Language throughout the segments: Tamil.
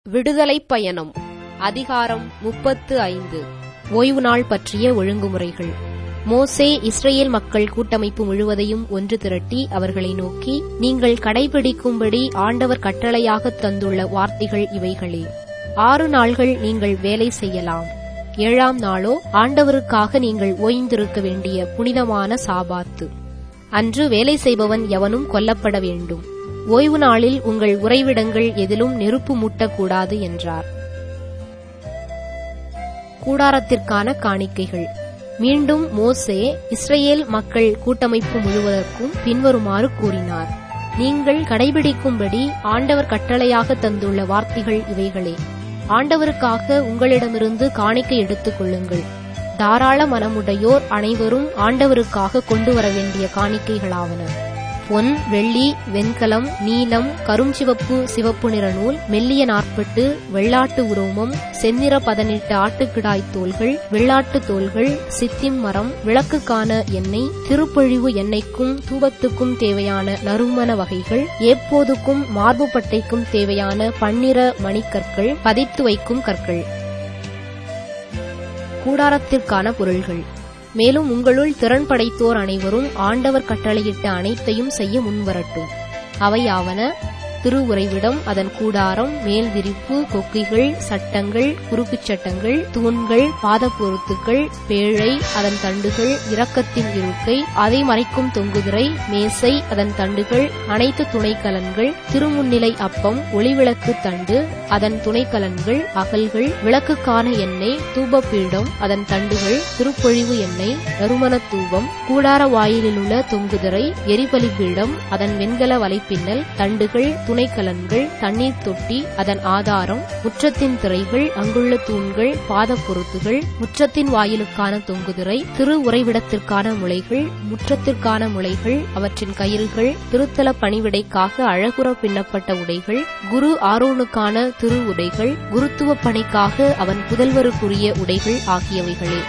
விடுதலைப் பயணம் அதிகாரம் முப்பத்து ஐந்து ஓய்வு நாள் பற்றிய ஒழுங்குமுறைகள் மோசே இஸ்ரேல் மக்கள் கூட்டமைப்பு முழுவதையும் ஒன்று திரட்டி அவர்களை நோக்கி நீங்கள் கடைபிடிக்கும்படி ஆண்டவர் கட்டளையாக தந்துள்ள வார்த்தைகள் இவைகளே ஆறு நாள்கள் நீங்கள் வேலை செய்யலாம் ஏழாம் நாளோ ஆண்டவருக்காக நீங்கள் ஓய்ந்திருக்க வேண்டிய புனிதமான சாபாத்து அன்று வேலை செய்பவன் எவனும் கொல்லப்பட வேண்டும் ஓய்வு நாளில் உங்கள் உறைவிடங்கள் எதிலும் நெருப்பு மூட்டக்கூடாது என்றார் கூடாரத்திற்கான காணிக்கைகள் மீண்டும் மோசே இஸ்ரேல் மக்கள் கூட்டமைப்பு முழுவதற்கும் பின்வருமாறு கூறினார் நீங்கள் கடைபிடிக்கும்படி ஆண்டவர் கட்டளையாக தந்துள்ள வார்த்தைகள் இவைகளே ஆண்டவருக்காக உங்களிடமிருந்து காணிக்கை எடுத்துக் கொள்ளுங்கள் தாராள மனமுடையோர் அனைவரும் ஆண்டவருக்காக கொண்டு வர வேண்டிய காணிக்கைகளாவன பொன் வெள்ளி வெண்கலம் நீலம் கருஞ்சிவப்பு சிவப்பு நிற நூல் மெல்லிய நாற்பட்டு வெள்ளாட்டு உரோமம் செந்நிற பதனிட்ட ஆட்டுக்கிடாய் தோள்கள் வெள்ளாட்டு தோள்கள் சித்திம் மரம் விளக்குக்கான எண்ணெய் திருப்பொழிவு எண்ணெய்க்கும் தூபத்துக்கும் தேவையான நறுமண வகைகள் ஏப்போதுக்கும் மார்பு பட்டைக்கும் தேவையான பன்னிற மணிக்கற்கள் பதித்து வைக்கும் கற்கள் கூடாரத்திற்கான பொருள்கள் மேலும் உங்களுள் திறன் படைத்தோர் அனைவரும் ஆண்டவர் கட்டளையிட்ட அனைத்தையும் செய்ய முன்வரட்டும் அவையாவன திருவுறைவிடம் அதன் கூடாரம் மேல் விரிப்பு கொக்கிகள் சட்டங்கள் குறுக்குச் சட்டங்கள் தூண்கள் பாதப்பொருத்துக்கள் பேழை அதன் தண்டுகள் இரக்கத்தின் இருக்கை அதை மறைக்கும் தொங்குதிரை மேசை அதன் தண்டுகள் அனைத்து துணைக்கலன்கள் திருமுன்னிலை அப்பம் ஒளிவிளக்கு தண்டு அதன் துணைக்கலன்கள் அகல்கள் விளக்குக்கான எண்ணெய் தூபப்பீடம் அதன் தண்டுகள் திருப்பொழிவு எண்ணெய் நறுமண தூபம் கூடார வாயிலிலுள்ள தொங்குதிரை எரிபலி பீடம் அதன் வெண்கல வலைப்பின்னல் தண்டுகள் துணைக்கலன்கள் தண்ணீர் தொட்டி அதன் ஆதாரம் முற்றத்தின் திரைகள் அங்குள்ள தூண்கள் பாத பொருத்துகள் முற்றத்தின் வாயிலுக்கான தொங்குதிரை திரு உறைவிடத்திற்கான முளைகள் முற்றத்திற்கான முளைகள் அவற்றின் கயிறுகள் திருத்தல பணிவிடைக்காக அழகுற பின்னப்பட்ட உடைகள் குரு ஆரோனுக்கான திரு உடைகள் குருத்துவ பணிக்காக அவன் புதல்வருக்குரிய உடைகள் ஆகியவைகளே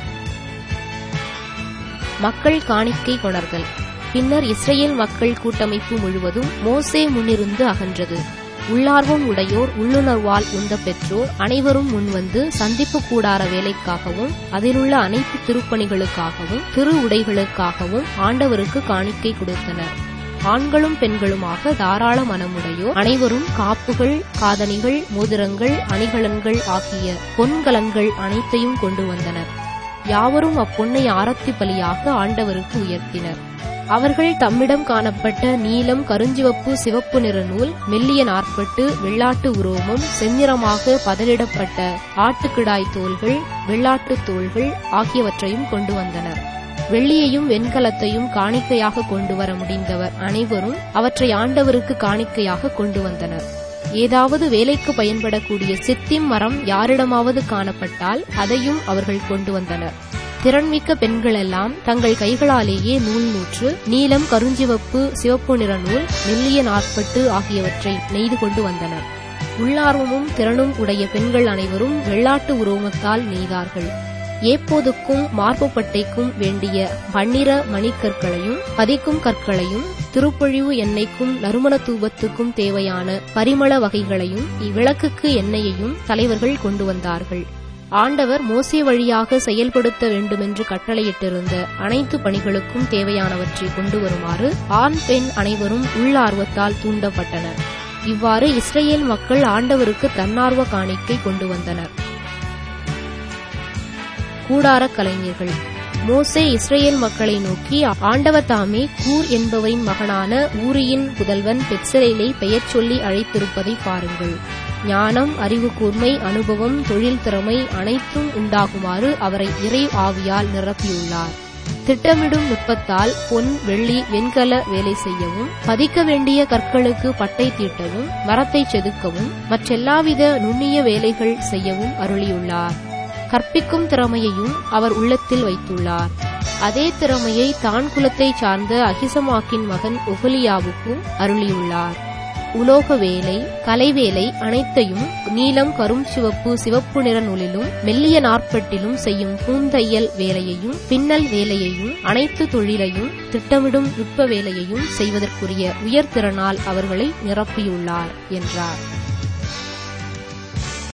மக்கள் காணிக்கை கொணர்தல் பின்னர் இஸ்ரேல் மக்கள் கூட்டமைப்பு முழுவதும் மோசே முன்னிருந்து அகன்றது உள்ளார்வம் உடையோர் உள்ளுணர்வால் உந்த பெற்றோர் அனைவரும் முன்வந்து சந்திப்பு கூடார வேலைக்காகவும் அதிலுள்ள அனைத்து திருப்பணிகளுக்காகவும் திரு உடைகளுக்காகவும் ஆண்டவருக்கு காணிக்கை கொடுத்தனர் ஆண்களும் பெண்களுமாக தாராள மனமுடையோர் அனைவரும் காப்புகள் காதணிகள் மோதிரங்கள் அணிகலன்கள் ஆகிய பொன்கலன்கள் அனைத்தையும் கொண்டு வந்தனர் யாவரும் அப்பொன்னை ஆரத்தி பலியாக ஆண்டவருக்கு உயர்த்தினர் அவர்கள் தம்மிடம் காணப்பட்ட நீலம் கருஞ்சிவப்பு சிவப்பு நிற நூல் மெல்லிய நாற்பட்டு வெள்ளாட்டு உரோமம் செந்நிறமாக பதலிடப்பட்ட ஆட்டுக்கிடாய் தோள்கள் வெள்ளாட்டு தோள்கள் ஆகியவற்றையும் கொண்டு வந்தனர் வெள்ளியையும் வெண்கலத்தையும் காணிக்கையாக கொண்டு வர முடிந்தவர் அனைவரும் அவற்றை ஆண்டவருக்கு காணிக்கையாக கொண்டு வந்தனர் ஏதாவது வேலைக்கு பயன்படக்கூடிய சித்திம் மரம் யாரிடமாவது காணப்பட்டால் அதையும் அவர்கள் கொண்டு வந்தனர் திறன்மிக்க பெண்களெல்லாம் தங்கள் கைகளாலேயே நூல் நூற்று நீலம் கருஞ்சிவப்பு சிவப்பு நிற நூல் மெல்லிய நாற்பட்டு ஆகியவற்றை நெய்து கொண்டு வந்தனர் உள்ளார்வமும் திறனும் உடைய பெண்கள் அனைவரும் வெள்ளாட்டு உரோமத்தால் நெய்தார்கள் ஏப்போதுக்கும் மார்புப்பட்டைக்கும் வேண்டிய பன்னிர மணிக்கற்களையும் பதிக்கும் கற்களையும் திருப்பொழிவு எண்ணெய்க்கும் நறுமண தூபத்துக்கும் தேவையான பரிமள வகைகளையும் இவ்விளக்குக்கு எண்ணெயையும் தலைவர்கள் கொண்டு வந்தார்கள் ஆண்டவர் மோசே வழியாக செயல்படுத்த வேண்டுமென்று கட்டளையிட்டிருந்த அனைத்து பணிகளுக்கும் தேவையானவற்றை கொண்டு வருமாறு ஆண் பெண் அனைவரும் உள்ளார்வத்தால் தூண்டப்பட்டனர் இவ்வாறு இஸ்ரேல் மக்கள் ஆண்டவருக்கு தன்னார்வ காணிக்கை கொண்டு வந்தனர் கூடார கலைஞர்கள் மோசே இஸ்ரேல் மக்களை நோக்கி ஆண்டவர் தாமே கூர் என்பவரின் மகனான ஊரியின் புதல்வன் பெட்சரேலை பெயர் சொல்லி அழைத்திருப்பதை பாருங்கள் ஞானம் அறிவு கூர்மை அனுபவம் தொழில் திறமை அனைத்தும் உண்டாகுமாறு அவரை இறை ஆவியால் நிரப்பியுள்ளார் திட்டமிடும் நுட்பத்தால் பொன் வெள்ளி வெண்கல வேலை செய்யவும் பதிக்க வேண்டிய கற்களுக்கு பட்டை தீட்டவும் மரத்தை செதுக்கவும் மற்றெல்லாவித நுண்ணிய வேலைகள் செய்யவும் அருளியுள்ளார் கற்பிக்கும் திறமையையும் அவர் உள்ளத்தில் வைத்துள்ளார் அதே திறமையை தான் குலத்தை சார்ந்த அகிசமாக்கின் மகன் ஒகுலியாவுக்கும் அருளியுள்ளார் உலோக வேலை கலைவேலை அனைத்தையும் நீலம் கரும் சிவப்பு சிவப்பு நிற நூலிலும் மெல்லிய நாற்பட்டிலும் செய்யும் பூந்தையல் வேலையையும் பின்னல் வேலையையும் அனைத்து தொழிலையும் திட்டமிடும் நுட்ப வேலையையும் செய்வதற்குரிய உயர்திறனால் அவர்களை நிரப்பியுள்ளார் என்றார்